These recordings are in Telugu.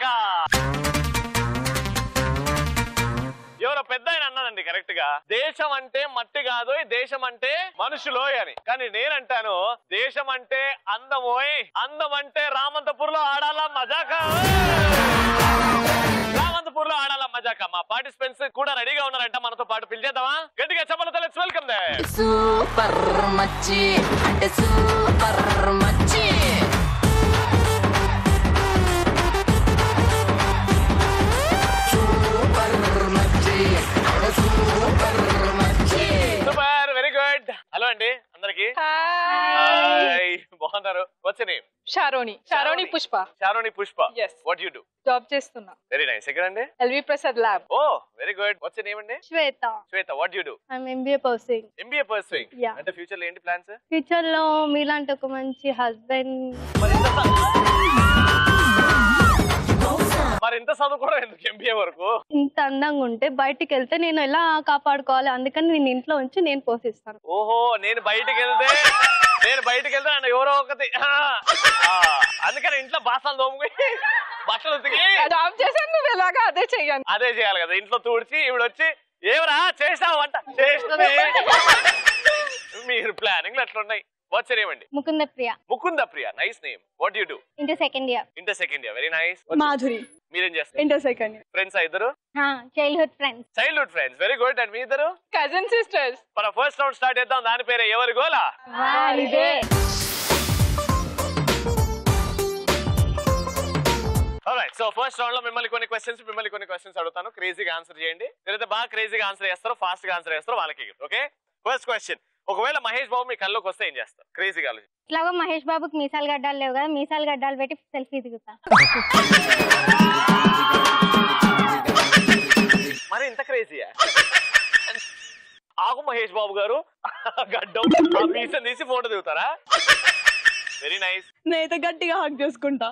ఇండియా ఎవరో పెద్ద ఆయన అన్నానండి కరెక్ట్ గా దేశం అంటే మట్టి కాదు దేశం అంటే మనుషులోయ్ అని కానీ నేనంటాను దేశం అంటే అందమోయ్ అందం అంటే రామంతపూర్ లో ఆడాలా మజాకా రామంతపూర్ లో ఆడాలా మజాకా మా పార్టిసిపెంట్స్ కూడా రెడీగా ఉన్నారంట మనతో పాటు పిలిచేద్దామా గట్టిగా చెప్పలతో లెట్స్ వెల్కమ్ దే సూపర్ మచ్చి అంటే సూపర్ మచ్చి సూపర్ మచ్చి అంటే సూపర్ మచ్చి సూపర్ వెరీ గుడ్ హలో అండి అందరికి హాయ్ బాగున్నారు వచ్చి name Sharoni Sharoni Pushpa Sharoni Pushpa Yes. What you do job చేస్తున్నా వెరీ నైస్ ఎక్కడ అండి LV Prasad lab oh very good వచ్చి నేమ్ అండి Shweta Shweta what you do I'm MBA pursing MBA pursuing Yeah. అంటే ఫ్యూచర్ లో ఏంటి ప్లాన్స్ ఫ్యూచర్ లో మీలాంటి ఒక మంచి హస్బెండ్ మరి ఇంత చ- మరి ఇంత చదువుకోవడం ఎందుకు ఎంబీఏ వరకు ఇంత అందంగా ఉంటే బయటికి వెళ్తే నేను ఎలా కాపాడుకోవాలి అందుకని నేను ఇంట్లో ఉంచి నేను పోషిస్తాను ఓహో నేను బయటికి వెళ్తే నేను బయటికి వెళ్తే నన్ను ఎవరో ఒకటి ఆ, ఆ, అందుకని ఇంట్లో బాసాలు తోముకుని బట్టలు ఉతికి జాబ్ చేశాను నువ్వు ఎలాగా అదే చెయ్యాను అదే చేయాలి కదా ఇంట్లో తూడ్చి ఇవిడ వచ్చి ఏమరా చేసావు అంట చేసినది మీరు ప్లానింగ్ అట్లున్నాయి వచ్చేనేమండి Mukunda Priya Mukunda Priya nice name what you do inter second year inter second year very nice Madhuri మీరేం చేస్తారు ఇంటర్ సెకండ్ ఫ్రెండ్స్ ఇద్దరు childhood friends childhood friends very good and మీ ఇద్దరు కజిన్ సిస్టర్స్ మన ఫస్ట్ రౌండ్ స్టార్ట్ చేద్దాం దాని పేరే ఎవరి గోలా ఇదే రైట్ సో ఫస్ట్ రౌండ్ లో మిమ్మల్ని కొన్ని క్వశ్చన్స్ మిమ్మల్ని కొన్ని క్వశ్చన్స్ అడుగుతాను క్రేజీగా ఆన్సర్ చేయండి మీరైతే బాగా క్రేజీగా ఆన్సర్ చేస్తారో ఫాస్ట్ గా ఆన్సర్ చేస్తారో వాళ్ళకి ఓకే ఫస్ట్ క్వశ్చన్ ఒకవేళ మహేష్ బాబు మీ కల్లోకి వస్తే ఏం చేస్తారు క్రేజీగా ఆలోచి ఇట్లాగా మహేష్ బాబుకి మీసాలు గడ్డాలు లేవు కదా మీసాలు గడ్డాలు పెట్టి సెల్ఫీ దిగుతా మరి ఇంత క్రేజీయా ఆకు మహేష్ బాబు గారు గడ్డం ఆ మీసం తీసి ఫోటో దిగుతారా వెరీ నైస్ నేనైతే గట్టిగా హక్ చేసుకుంటా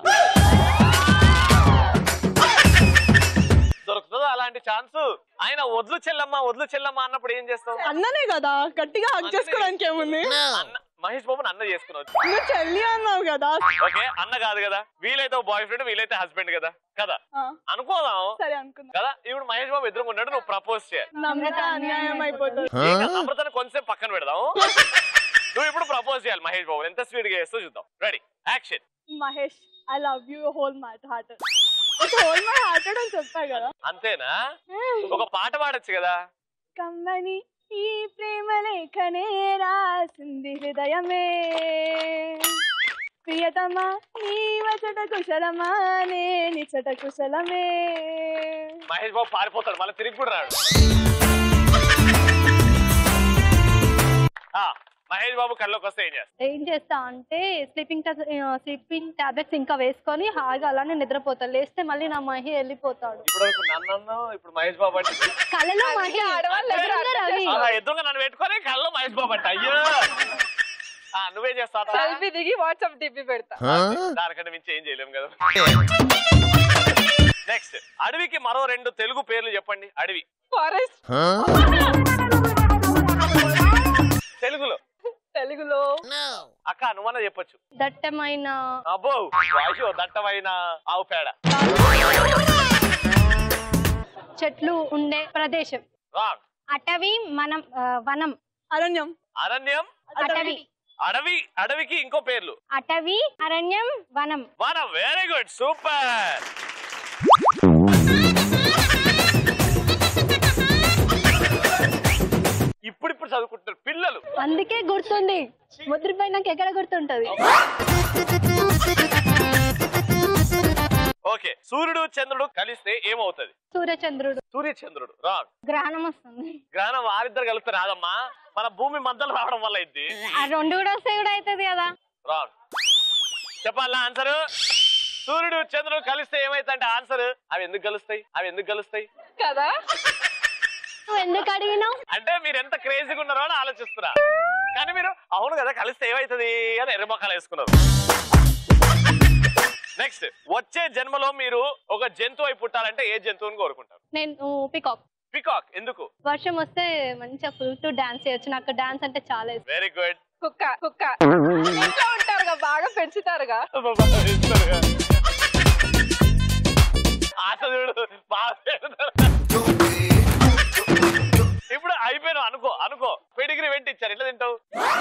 దొరుకుతుందో అలాంటి ఛాన్స్ ఆయన వద్లు చెల్లమ్మ వద్లు చెల్లమ్మ అన్నప్పుడు ఏం చేస్తావు అన్ననే కదా గట్టిగా హక్ చేసుకోవడానికి ఏముంది అన్న మహేష్ బాబుని అన్న చేసుకున్నావు నువ్వు చెల్లి అన్నావు కదా ఓకే అన్న కాదు కదా వీలైతే బాయ్ ఫ్రెండ్ వీలైతే హస్బెండ్ కదా కదా ఆ, అనుకోదాం సరే అనుకున్నా కదా ఇప్పుడు మహేష్ బాబు ఎదురుకున్నాడు నువ్వు ప్రపోజ్ చేయాలి నమ్రత అన్యాయం అయిపోతుంది అమృతాన్ని కొంచెం పక్కన పెడదాం నువ్వు ఇప్పుడు ప్రపోజ్ చేయాలి మహేష్ బాబు ఎంత స్పీడ్ గా చేస్తూ చూద్దాం ready action Mahesh I love you whole my heart whole my heart అని చెప్పా కదా అంతేనా ఒక పాట పాడొచ్చు కదా కమ్మని ఈ ప్రేమ లేఖనే రాసింది హృదయమే ప్రియతమా నీ వచట కుశలమా నే నిచట కుశలమే మహేష్ బాబు పారిపోతాడు మళ్ళీ తిరిగి కూడా రాడు ఆ, మహేష్ బాబు కళ్ళలోకి వస్తే ఏం చేస్తా ఏం చేస్తా అంటే స్లీపింగ్ స్లీపింగ్ టాబ్లెట్స్ ఇంకా వేసుకొని హాయిగా అలానే నిద్రపోతా లేస్తే మళ్ళీ నా మహి వెళ్ళిపోతాడు ఇప్పుడు వరకు నన్ను అన్నావు, ఇప్పుడు మహేష్ బాబు అంటే కళలో మహి ఎదురుగా రవి అలా ఎదురుగా నన్ను పెట్టుకొని కళ్ళలో మహేష్ బాబు అంట అయ్యో ఆ, నువ్వేం చేస్తావు సెల్ఫీ దిగి వాట్సాప్ డిపి పెడతా దానికంటే మించి ఏం చేయలేము కదా నెక్స్ట్ అడవికి మరో రెండు తెలుగు పేర్లు చెప్పండి అడవి ఫారెస్ట్ తెలుగులో తెలుగులో అక్క నువ్వన్నా చెప్పొచ్చు దట్టమైన అబ్బో వాయిషో దట్టమైన ఆవు పేడ చెట్లు ఉండే ప్రదేశం రాంగ్ అటవీ మనం ఆ, వనం అరణ్యం అరణ్యం అటవీ అడవి అడవికి ఇంకో పేర్లు అటవీ అరణ్యం వనం మన వెరీ గుడ్ సూపర్ ఇప్పుడిప్పుడు చదువుకుంటున్నారు పిల్లలు అందుకే గుర్తుంది ముద్రపోయినాక ఎక్కడ గుర్తుంటది ఓకే సూర్యుడు చంద్రుడు కలిస్తే ఏమవుతుంది సూర్యచంద్రుడు సూర్య చంద్రుడు రాంగ్ గ్రహణం వస్తుంది గ్రహణం వారిద్దరు కలిస్తే రాదమ్మా మన భూమి మధ్యలో రావడం వల్ల ఇది ఆ రెండు కూడా వస్తే కూడా అవుతుంది కదా రాంగ్ చెప్పాలా ఆన్సర్ సూర్యుడు చంద్రుడు కలిస్తే ఏమైతుందంటే ఆన్సర్ అవి ఎందుకు కలుస్తాయి అవి ఎందుకు కలుస్తాయి కదా నువ్వు ఎందుకు అడిగినావు అంటే మీరు ఎంత క్రేజీగా ఉన్నారో అని ఆలోచిస్తున్నా కానీ మీరు అవును కదా కలిస్తే ఏమైతుంది అని ఎర్రమొక్కలు వేసుకున్నారు నెక్స్ట్ వచ్చే జన్మలో మీరు ఒక జంతువు అయి పుట్టాలంటే ఏ జంతువుని కోరుకుంటారు నేను పికాక్ పికాక్ ఎందుకు వర్షం వస్తే మంచిగా ఫుల్ టు డాన్స్ చేయొచ్చు నాకు డాన్స్ అంటే చాలా ఇష్టం వెరీ గుడ్ కుక్క కుక్క ఇంట్లో ఉంటారుగా బాగా పెంచుతారుగా భాష చూడు భాష ఇప్పుడు అయిపోయాను అనుకో అనుకో పెడిగిరి వెంట ఇచ్చారు ఎట్లా తింటావు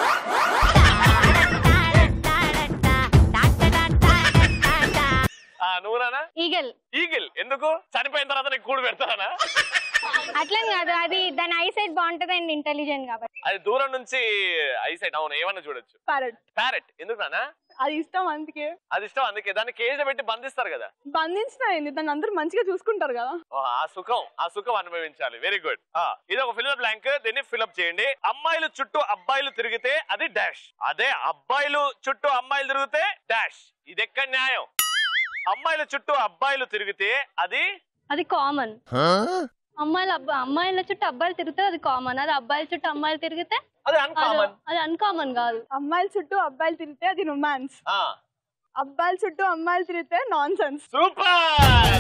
ఆ, నువ్వురానా ఈగల్ ఈగిల్ ఎందుకు చనిపోయిన తర్వాత నీకు కూడు పెడతానా అట్లని కాదు అది దాని ఐ సైడ్ బాగుంటది అండ్ ఇంటెలిజెంట్ కాబట్టి అది దూరం నుంచి ఐసైట్ అవును ఏమన్నా చూడొచ్చు ప్యారెట్ ప్యారెట్ ఎందుకు నానా అది ఇష్టం అందుకే అది ఇష్టం అందుకే దాన్ని కేజ్ పెట్టి బంధిస్తారు కదా బంధించిన అయింది దాన్ని అందరూ మంచిగా చూసుకుంటారు కదా ఓ, ఆ సుఖం ఆ సుఖం అనుభవించాలి వెరీ గుడ్ ఇది ఒక ఫిల్అప్ బ్లాంక్ దీన్ని ఫిల్అప్ చేయండి అమ్మాయిలు చుట్టూ అబ్బాయిలు తిరిగితే అది డాష్ అదే అబ్బాయిలు చుట్టూ అమ్మాయిలు తిరిగితే డాష్ ఇది ఎక్కడ న్యాయం అమ్మాయిల చుట్టూ అబ్బాయిలు తిరిగితే అది అది కామన్ అమ్మాయిల అబ్బా అమ్మాయిల చుట్టూ అబ్బాయిలు తిరిగితే అది కామన్ అది అబ్బాయిల చుట్టూ అమ్మాయిలు తిరిగితే అది అది అన్కామన్ అది అన్కామన్ కాదు అమ్మాయిల చుట్టూ అబ్బాయిలు తిరిగితే అది రొమాన్స్ అబ్బాయిల చుట్టూ అమ్మాయిలు తిరిగితే నాన్ సెన్స్ సూపర్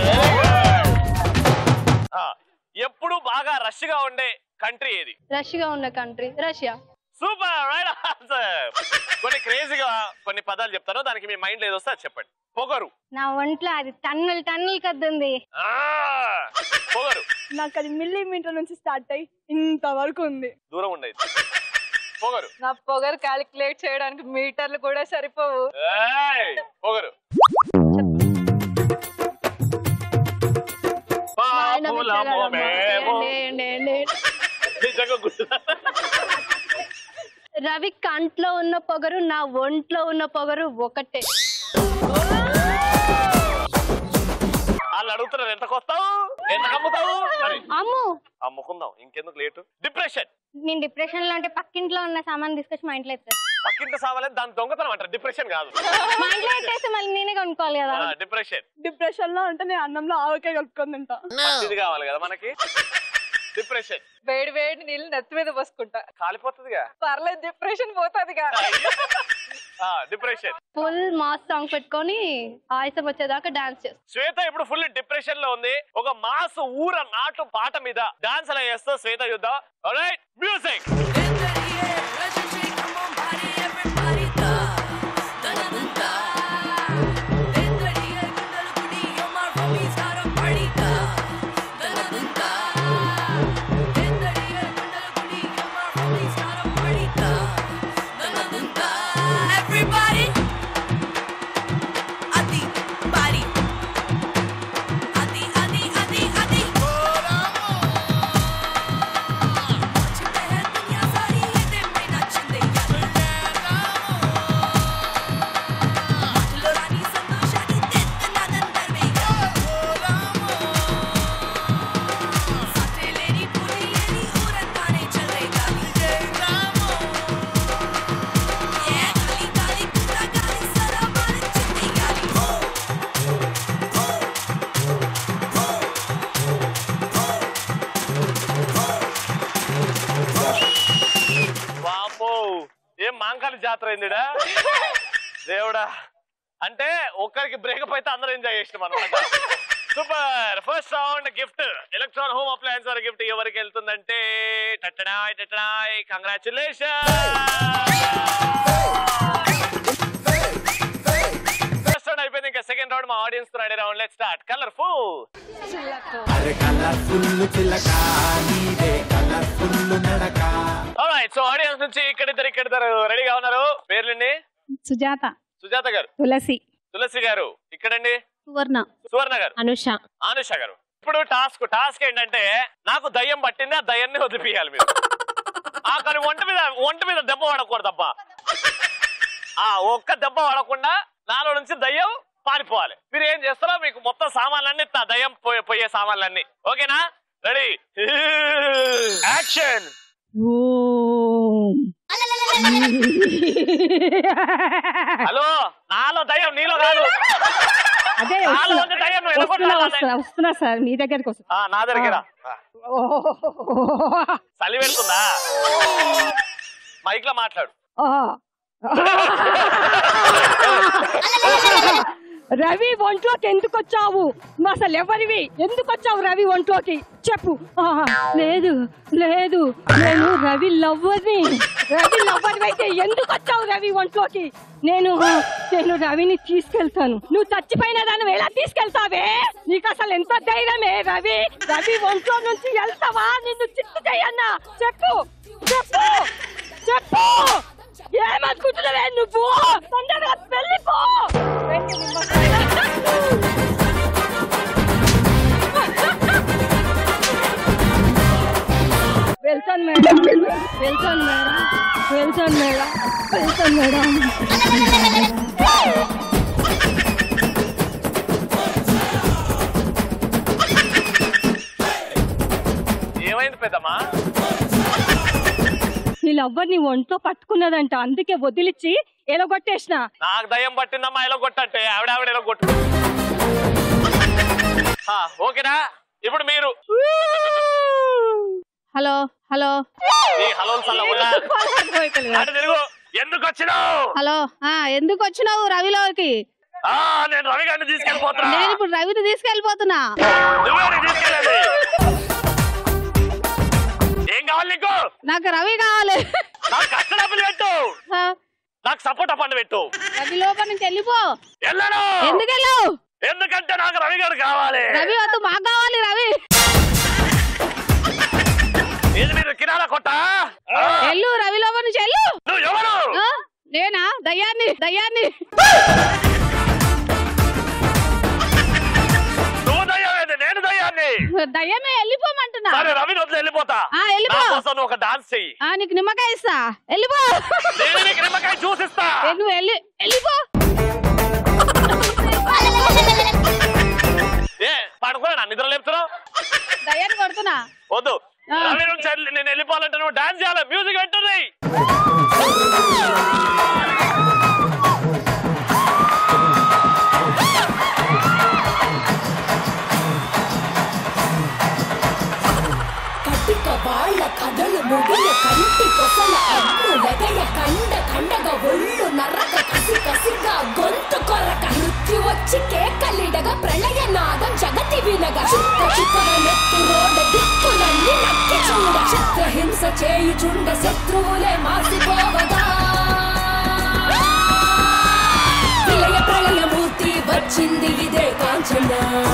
ఎప్పుడు బాగా రష్ గా ఉండే కంట్రీ ఏది రష్ గా ఉన్న country Russia super right answer కొన్ని క్రేజీగా కొన్ని పదాలు చెప్తాను దానికి మీ మైండ్ ఏదో వస్తే అది చెప్పండి పొగరు నా ఒంట్లో అది టన్నులు టన్నులు కద్దుంది ఆ, పొగరు నాకు అది మిల్లీమీటర్ నుంచి స్టార్ట్ అయ్యి ఇంతవరకు ఉంది దూరం ఉండేది పొగరు నా పొగరు క్యాలిక్యులేట్ చేయడానికి మీటర్లు కూడా సరిపోవు ఏయ్, పొగరు ఆయన పాపులము పెట్టారమ్మా. మేము. ఏంటి, ఏంటి, ఏంటి. నిజంగా గుర్తురా? రవి కంట్లో ఉన్న పొగరు నా ఒంట్లో ఉన్న పొగరు ఒకటే వాళ్ళు అడుగుతున్నారు ఎంతకు వస్తావు ఎంత కమ్ముతావు అని అమ్ము అమ్ముకుందాం ఇంకెందుకు లేటు డిప్రెషన్ నేను డిప్రెషన్ లో అంటే పక్కింట్లో ఉన్న సామాన్ తీసుకొచ్చి మా ఇంట్లో ఎత్తాను పక్కింటి సావాలని దాని దొంగతనం అంటారు డిప్రెషన్ కాదు మా ఇంట్లో ఎత్తేస్తే మళ్ళీ నేనే కొనుక్కోవాలి కదా డిప్రెషన్ డిప్రెషన్ లో ఉంటే నేను అన్నంలో ఆవకాయ కలుపుకొని తింటా ఇది కావాలి కదా మనకి డిప్రెషన్ వేడి వేడి నీళ్ళు నెత్తి మీద పోసుకుంటా కాలిపోతుందిగా పర్లేదు డిప్రెషన్ పోతుందిగా డిప్రెషన్ ఫుల్ మాస్ సాంగ్ పెట్టుకొని ఆయుసం వచ్చేదాకా డాన్స్ చేస్తాను శ్వేత ఇప్పుడు ఫుల్ డిప్రెషన్ లో ఉంది ఒక మాస్ ఊర నాటు పాట మీద డాన్స్ అలా చేస్తూ శ్వేత చూద్దాం right music Everybody, Adi, body, Adi, Adi, Adi, Adi. నచ్చిందే దునియా సారీ ఇదేమే నచ్చిందే మాటలో రాని సంతోషాన్ని తెస్తున్నదందరివే సాటే లేని పూరి లేని ఊరంతానే చల్లేగాలి ఏ గాలి గాలి కూడా గాలి సరమాలించింది గాలి వామ్మో ఏం మాంకాలి జాతర అయిందిడా దేవుడా అంటే ఒక్కరికి బ్రేకప్ అయితే అందరూ ఎంజాయ్ చేసినాం అనమాట super first round gift Electron home appliance వారి గిఫ్ట్ ఎవరికి వెళ్తుందంటే టట్టడాయ్ టట్టడాయ్ కంగ్రాచులేషన్ ఫస్ట్ రౌండ్ అయిపోయింది ఇంకా సెకండ్ రౌండ్ మా ఆడియన్స్ తో ready round let start colourful అరే కలర్ఫుల్ చిలక నీదే కలర్ఫుల్ నడక రైట్ సో ఆడియన్స్ నుంచి ఇక్కడిద్దరు ఇక్కడిద్దరు రెడీగా ఉన్నారు పేర్లండి సుజాత సుజాత గారు తులసి తులసి గారు ఇక్కడండి సువర్ణ సువర్ణ గారు అనుష ఆనుష గారు ఇప్పుడు టాస్క్ టాస్క్ ఏంటంటే నాకు దయ్యం పట్టింది ఆ దయ్యాన్ని వదిలిపియాలి మీరు ఆ కానీ ఒంటి మీద ఒంటి మీద దెబ్బ పడకూడదబ్బా ఆ ఒక్క దెబ్బ పడకుండా నాలో నుంచి దయ్యం పారిపోవాలి మీరు ఏం చేస్తారో మీకు మొత్తం సామాన్లన్నీ ఇస్తా దయ్యం పోయే పోయే సామాన్లన్నీ ఓకేనా రెడీ యాక్షన్ హలో నాలో దయ్యం నీలో కాదు అదే నాలో వస్తున్నా. ఉంది దయ్యం నువ్వు వస్తున్నా ఎడగొట్టాలి వస్తున్నా వస్తున్నా సార్ మీ దగ్గరికి వస్తున్నా ఆ, నా దగ్గర చలి వెళ్తుందా మైక్ లో మాట్లాడు రవి ఒంట్లోకి ఎందుకు వచ్చావు నువ్వు అసలు ఎవరివి ఎందుకు వచ్చావు రవి ఒంట్లోకి చెప్పు ఆహా, లేదు లేదు నేను రవి లవ్వర్ని రవి లవ్వర్ అయితే ఎందుకు వచ్చావు రవి ఒంట్లోకి నేను నేను రవిని తీసుకెళ్తాను నువ్వు చచ్చిపోయిన దాన్ని ఎలా తీసుకెళ్తావే నీకు అసలు ఎంత ధైర్యమే రవి రవి ఒంట్లో నుంచి వెళ్తావా నిన్ను చిత్తు చేయన్నా చెప్పు చెప్పు చెప్పు ఏమనుకుంటున్నావే నువ్వు తొందరగా వెళ్ళిపో వెళ్తాను మేడం వెళ్తాను మేడం వెళ్తాను మేడం వెళ్తాను మేడం ఏమైంది పెద్దమ్మా వీళ్ళ నీ ఒంట్లో పట్టుకున్నదంట అందుకే వదిలిచ్చి ఎలగొట్టేసిన నాకు దయ్యం పట్టిందమ్మా ఎలా కొట్టంటే ఆవిడ ఆవిడ ఎలా కొట్టు ఆ, ఓకేనా ఇప్పుడు మీరు హలో హలో నీ హలో సల్లవుగా అటు తిరుగు ఎందుకు వచ్చినావు హలో ఆ ఎందుకు వచ్చినావు రవిలోకి ఆ నేను రవి గారిని తీసుకెళ్ళిపోతున్నా నేను ఇప్పుడు రవిని తీసుకెళ్ళిపోతున్నా నువ్వే తీసుకెళ్ళండి ఏం కావాలి నీకు నాకు రవి కావాలి నాకు కష్ట డబ్బులు పెట్టు ఆ, నాకు సపోటా పండు పెట్టు రవి లోపల నుంచి వెళ్ళిపో వెళ్ళను ఎందుకు వెళ్ళావు ఎందుకంటే నాకు రవి గారు కావాలి రవి వద్దు మాకు కావాలి రవి ఇది మీరు కిరాణా కొట్ట వెళ్ళు రవి లోపల నుంచి వెళ్ళు నువ్వు ఎవరు ఆ, నేనా దయ్యాన్ని దయ్యాన్ని నువ్వు దయ్యాన్ని నేను దయ్యాన్ని దయ్యమే వెళ్ళిపోమంటున్నా సరే రవిని వదిలి వెళ్ళిపోతా ఆ, వెళ్ళిపో. నా కోసం నువ్వు ఒక డాన్స్ చెయ్యి ఆ నీకు నిమ్మకాయ ఇస్తా వెళ్ళిపో నేను నీకు నిమ్మకాయ చూసిస్తా ఏ, నువ్వు వెళ్ళి వెళ్ళిపో ఏ పడుకున్నా నిద్ర లేపుతున్నావు దయ్యాన్ని కొడుతున్నా వద్దు ఆ. రవి నుంచి వెళ్ళి- నేను వెళ్ళిపోవాలంటే నువ్వు డాన్స్ చేయాలి మ్యూజిక్ పెట్టండి కటిక వాళ్ళ కథలు ముగియ కంటి కొసల అడ్డు లగయ కండ కండగ ఒళ్ళు నరక కసి కసిగా గొంతు కొరక మృత్యు వచ్చి కేకలిడగా ప్రళయ నాదం జగతి వినగ చిత్త చిత్తగ నెత్తు రోడ దిక్కులన్నీ నక్కి చూడ చిత్రహింస చేయుచుండ శత్రువులే మాసిపోవగా విలయ ప్రళయమూర్తి వచ్చింది ఇదే కాంచన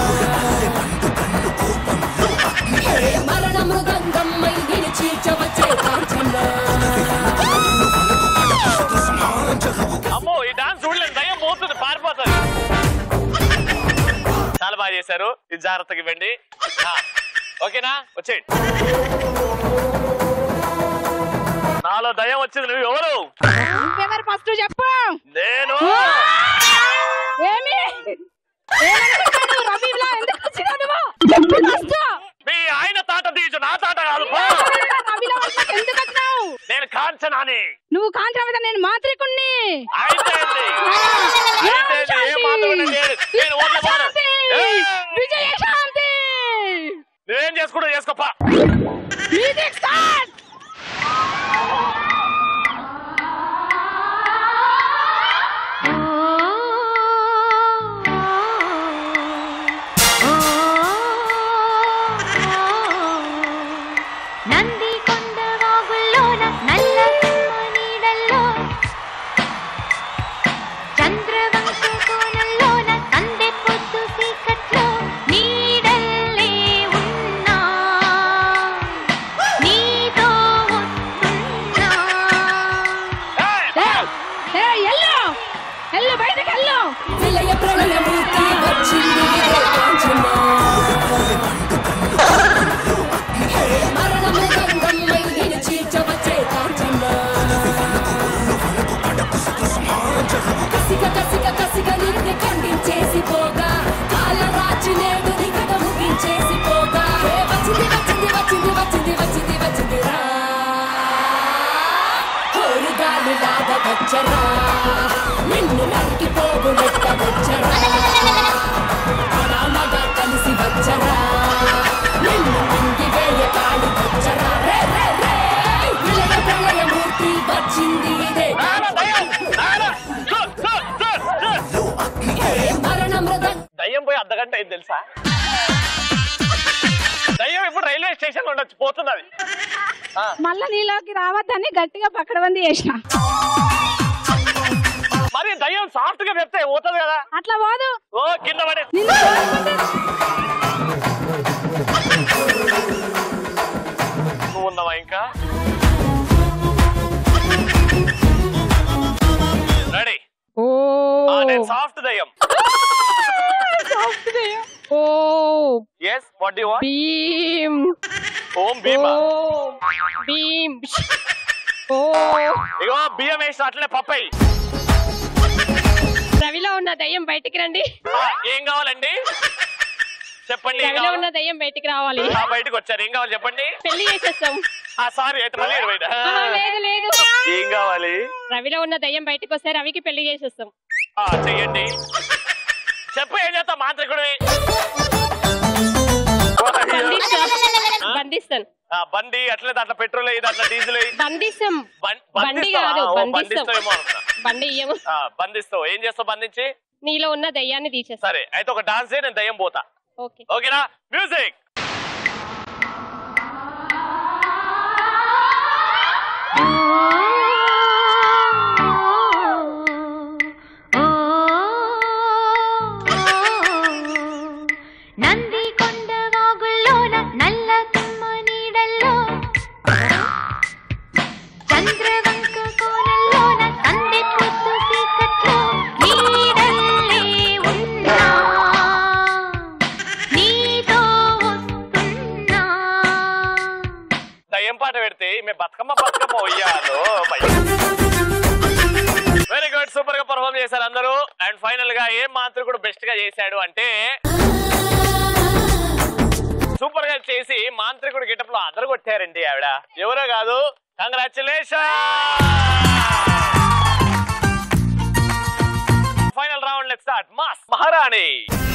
హే మరణ మృదంగమ్మై నిలిచి చవచే కాంచన అమ్మో ఈ డాన్స్ చూడలేదు దయ్యం పోతుంది పారిపోతుంది చాలా బాగా చేశారు ఇది జాగ్రత్తగా ఇవ్వండి ఆ, ఓకేనా వచ్చేయండి నాలో దయ్యం వచ్చింది నువ్వు ఎవరు ఎవరు ఫస్ట్ చెప్పు నేను ఏమి ఏమనుకుంటావు? రవిలా ఎందుకు వచ్చినావు నువ్వు? చెప్పు first. మీ ఆయన తాట తీయచ్చు నా తాట కాదు పో. రవిలా వాళ్ళకి ఎందుకు వచ్చినావు నేను కాంచనాని నువ్వు కాంట్రా నేను మాత్రికుణ్ణి అయితే ఏంది? అయితే ఏంది? ఏం మాట్లాడండి? నేను- నేను ఊర్లో పోను. ఏయ్! విజయశాంతి నువ్వేం చేసుకుంటావు చేసుకోపా మ్యూజిక్ స్టార్ట్ నంది కొండ వాగుల్లోన నల్ల నీడల్లో చంద్రవంశ కోణంలోన సందె పొద్దు చీకట్లో నీడల్లే ఉన్నా నీతో వస్తున్నా ఎల్లు ఎల్లు బయటకు ఎల్లు విలయ ప్రళయమూర్తి వచ్చింది ఇదే కాంచన హే మరణ మృదంగమ్మై నిలిచి చవచే కాంచన కసిక కసిక కసిక నిన్ను ఖండించేసి పోగా కాలరాచి నేడు నికట ముగించేసి పోగా హే వచ్చింది వచ్చింది వచ్చింది వచ్చింది వచ్చింది వచ్చింది రా హోరుగాలి లాగా వచ్చరా నిన్ను నరికి పోగులెట్ట వచ్చరా రామగా కలిసి వచ్చరా నిన్ను మింగి వేయ కాడు వచ్చరా రే రే రే విలయ ప్రళయమూర్తి వచ్చింది ఇదే నాన్న దయ్యం! నాన్న! సు, సు, సు, సు! హే మరణ తెలుసా దయ్యం ఇప్పుడు రైల్వే స్టేషన్ ఉండొచ్చు పోతుంది అది ఆ, మళ్ళా నీలోకి రావద్దని గట్టిగా పక్కడబంది చేసిన మరి దయ్యం సాఫ్ట్ గా చెప్తే పోతుంది కదా అట్లా పోదు ఓ కింద పడే నిన్ను కోరుకుంటే నువ్వు ఉన్నావా ఇంకా రెడీ ఓ నేను సాఫ్ట్ దయ్యం oh yes what you want Bheem ఓం భీమా ఓ భీమ్ ఓ ఇగో బియ్యం వేసి అట్లనే పప్పై రవిలో ఉన్న దయ్యం బయటికి రండి ఏం కావాలండి చెప్పండి ఏం రవిలో ఉన్న కావాలి? దయ్యం బయటికి రావాలి ఆ, బయటకు వచ్చారు ఏం కావాలి చెప్పండి పెళ్లి చేసేస్తాం ఆ సారీ అయితే మళ్ళీ ఈడ బయట ఆ, లేదు లేదు ఏం కావాలి రవిలో ఉన్న దయ్యం బయటికి వస్తే రవికి పెళ్లి చేసేస్తాం ఆ చెయ్యండి చెప్పు ఏం చేస్తావు మాంత్రికుడు బంధిస్తా బంధిస్తాను బండి అట్లే దాంట్లో పెట్రోల్ అయ్యి దాంట్లో డీజిల్ అయ్యి బంధిస్తాం బం- బండి బంధిస్తావా? కాదు ఓ, బంధిస్తాం బంధిస్తావేమో అనుకున్నా. బండి ఇయ్యము ఆ, బంధిస్తావు ఏం చేస్తావు బంధించి నీలో ఉన్న దయ్యాన్ని తీసేస్తాం సరే అయితే ఒక డాన్స్ నేను దయ్యం పోతా ఓకే ఓకేనా మ్యూజిక్ నంది కొండ వాగుల్లోన నల్ల తుమ్మ నీడల్లో చంద్రవంక కోనల్లోన సందె పొద్దు చీకట్లో నీడల్లే ఉన్నా నీతో వస్తున్నా దయ్యం పాట పెడితే ఈమె బతుకమ్మ బతుకమ్మ ఉయ్యాలో వెరీ గుడ్ సూపర్ గా పర్ఫామ్ చేశారు అందరూ అండ్ ఫైనల్ గా ఏం మాంత్రికుడు బెస్ట్ గా చేశాడు అంటే సూపర్ గా చేసి మాంత్రికుడు గెటప్ లో అదరగొట్టారండి ఆవిడ ఎవరో కాదు congratulation final round let start mass మహారాణి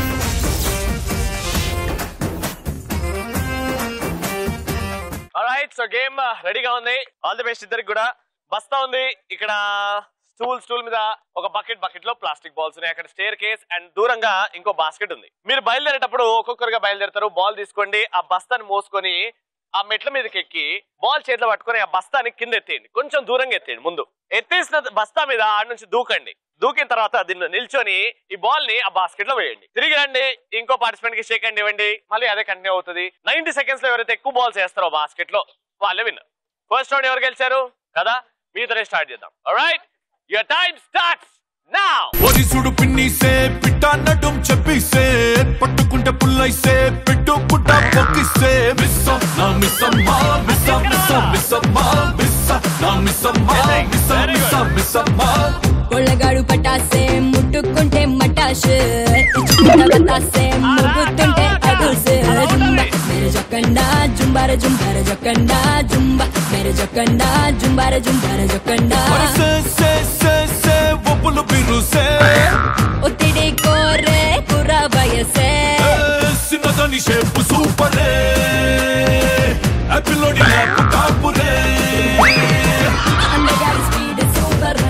రైట్ సో గేమ్ రెడీగా ఉంది ఆల్ ది బెస్ట్ ఇద్దరికి కూడా బస్తా ఉంది ఇక్కడ స్టూల్ స్టూల్ మీద ఒక బకెట్ బకెట్ లో ప్లాస్టిక్ బాల్స్ ఉన్నాయి అక్కడ స్టేర్ కేస్ అండ్ దూరంగా ఇంకో బాస్కెట్ ఉంది మీరు బయలుదేరేటప్పుడు ఒక్కొక్కరుగా బయలుదేరతారు బాల్ తీసుకోండి ఆ బస్తాని మోసుకొని ఆ మెట్ల మీదకి ఎక్కి బాల్ చేతిలో పట్టుకొని ఆ బస్తాని కింద ఎత్తేయండి కొంచెం దూరంగా ఎత్తేయండి ముందు ఎత్తేసిన బస్తా మీద ఆడ నుంచి దూకండి దూకిన తర్వాత దీన్ని నిల్చొని ఈ బాల్ ని ఆ బాస్కెట్ లో వేయండి తిరిగి రండి ఇంకో పార్టిసిపెంట్ కి షేక్ హ్యాండ్ ఇవ్వండి మళ్ళీ అదే కంటిన్యూ అవుతుంది నైన్టీ సెకండ్స్ లో ఎవరైతే ఎక్కువ బాల్స్ వేస్తారో బాస్కెట్ లో వాళ్ళే విన్నర్ ఫస్ట్ రౌండ్ ఎవరు గెలిచారు కదా మీతోనే స్టార్ట్ చేద్దాం right your time starts now ఒరిసుడు పిన్నిసే పిట్ట నడుం చెప్పిసే పట్టుకుంటే పుల్లైసే పెట్టు పుట్ట పొక్కిసే మిస్స నా మిస్సమ్మ మిస్స మిస్స మిస్సమ్మ మిస్స నా మిస్సమ్మ మిస్స మిస్స మిస్సమ్మ పొళ్ళగాడు పటాసే ముట్టుకుంటే మటాష్ ఇచ్చుకుంట బతాసే ముగ్గుతుంటే అగుల్స్ జుంబ మేరే జొక్కండా జుంబార జుంబార జొక్కండా జుంబ మేరే జొక్కండా జుంబార జుంబార జొక్కండా మరి సే సే సే సే ఒప్పులు బిరుసే ఒత్తిడి కోరే కుర్ర వయసే సిన్నదని షేపు సూపరే అపిలోడి ల్యాప్ కాపురే అందగాడి స్పీడ్ సూపర్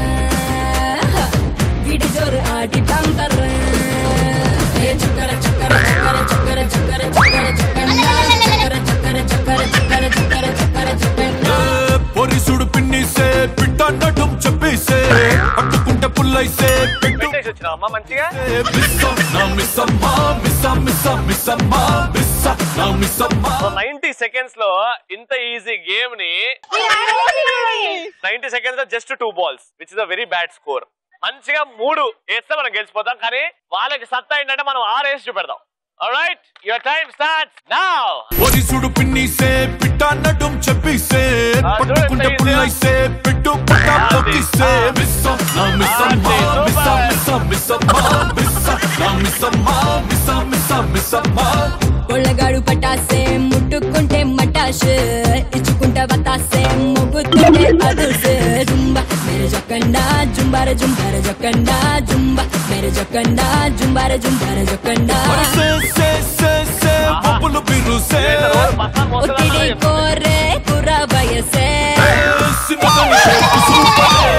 వీడి జోరు ఆటి బంపర్ ఏ చుక్కర చుక్కర చుక్కర చుక్కర చుక్కర చుక్కర చుక్కర చుక్కర చుక్కర చుక్కర చుక్కర చుక్కర పొరిసుడు పిన్నిసే పిట్ట నడుం చెప్పేసే పట్టుకుంటే పుల్లైసే పెట్టు పెట్టేసి వచ్చినావమ్మా మంచిగా మిస్స నా మిస్సమ్మ మిస్స మిస్స మిస్సమ్మ మిస్స నా మిస్సమ్మ నైన్టీ సెకండ్స్ లో ఇంత ఈజీ గేమ్ ని నైన్టీ సెకండ్స్ లో just two balls which is a very bad score మంచిగా మూడు వేస్తే మనం గెలిచిపోతాం కానీ వాళ్ళకి సత్తా ఏంటంటే మనం ఆరు వేసి చూపెడదాం right your time start now పొరిసుడు పిన్నిసే పిట్ట నడుం చెప్పేసే ఆ, పట్టుకుంటే చూడండి, పుల్లైసే పెట్టు పుట్ట పొక్కిసే మిస్స నా మిస్సమ్మ మిస్స మిస్స మిస్సమ్మ మిస్స నా మిస్సమ్మ మిస్స మిస్స మిస్సమ్మ పొళ్ళగాడు పటాసే ముట్టుకుంటే మటాష్ ఇచ్చుకుంటే బతాసే మొగ్గుతుంటే అదుల్స్ జుంబ మేరే జొక్కండా జుంబార జుంబార జొక్కండా జుంబ మేరే జొక్కండా జుంబార జుంబార జొక్కండా మరి సే సే సే సే ఒప్పులు బిరుసే ఒత్తిడి కోరే కుర్ర వయసే సిన్నదని షేపు సూపరే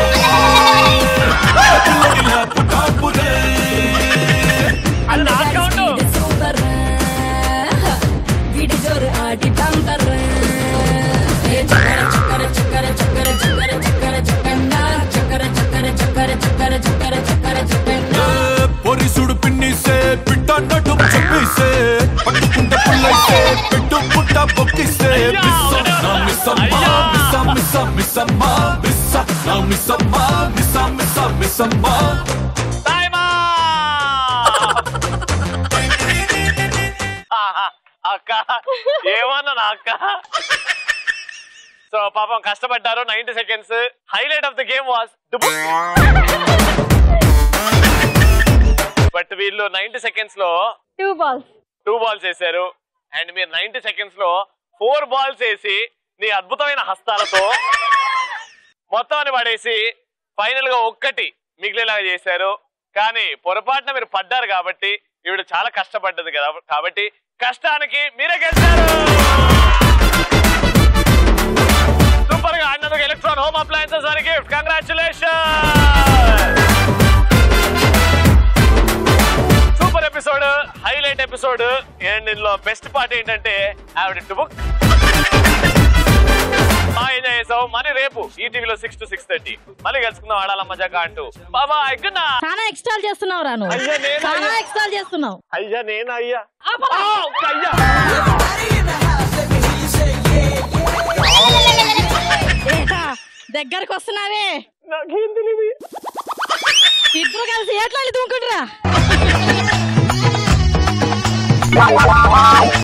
అపిలోడి ల్యాప్ కాపురే అందగాడి స్పీడ్ సూపర్ నా మిస్సమ్మా మిస్సా మిస్సా మిస్సమ్మా టైమా ఆహా, అక్క ఏమన్నా నా అక్క సో పాపం కష్టపడ్డారు ninety seconds highlight of the game was but వీళ్ళు నైన్టీ సెకండ్స్ లో టూ బాల్స్ టూ బాల్స్ వేశారు అండ్ మీరు నైన్టీ సెకండ్స్ లో ఫోర్ బాల్స్ వేసి నీ అద్భుతమైన హస్తాలతో మొత్తాన్ని పడేసి ఫైనల్ గా ఒక్కటి మిగిలేలాగా చేశారు కానీ పొరపాటున మీరు పడ్డారు కాబట్టి ఈవిడ చాలా కష్టపడ్డది కదా కాబట్టి కష్టానికి మీరే గెలిచారు సూపర్ గా ఆడినందుకు ఎలక్ట్రాన్ హోమ్ అప్లయన్సెస్ వారి gift congratulation super episode highlight episode and ఇందులో బెస్ట్ పార్ట్ ఏంటంటే ఆవిడ బుక్ బాగా ఎంజాయ్ చేసావు మరి రేపు ఈ టీవీలో సిక్స్ టు సిక్స్ థర్టీ మళ్ళీ కలుసుకుందాం ఆడాల మజాగా అంటూ బాబా ఎక్కడా చాలా ఎక్స్ట్రాల్ చేస్తున్నావు రాను అయ్యా, నేనా? చాలా ఎక్స్ట్రాల్ చేస్తున్నావు అయ్యా నేను అయ్యా ఆ, ఒక్క అయ్యా ఏహా, దగ్గరకు వస్తున్నావే నాకేం తెలియదు ఇద్దరు కలిసి ఎట్లా దూకుంటురా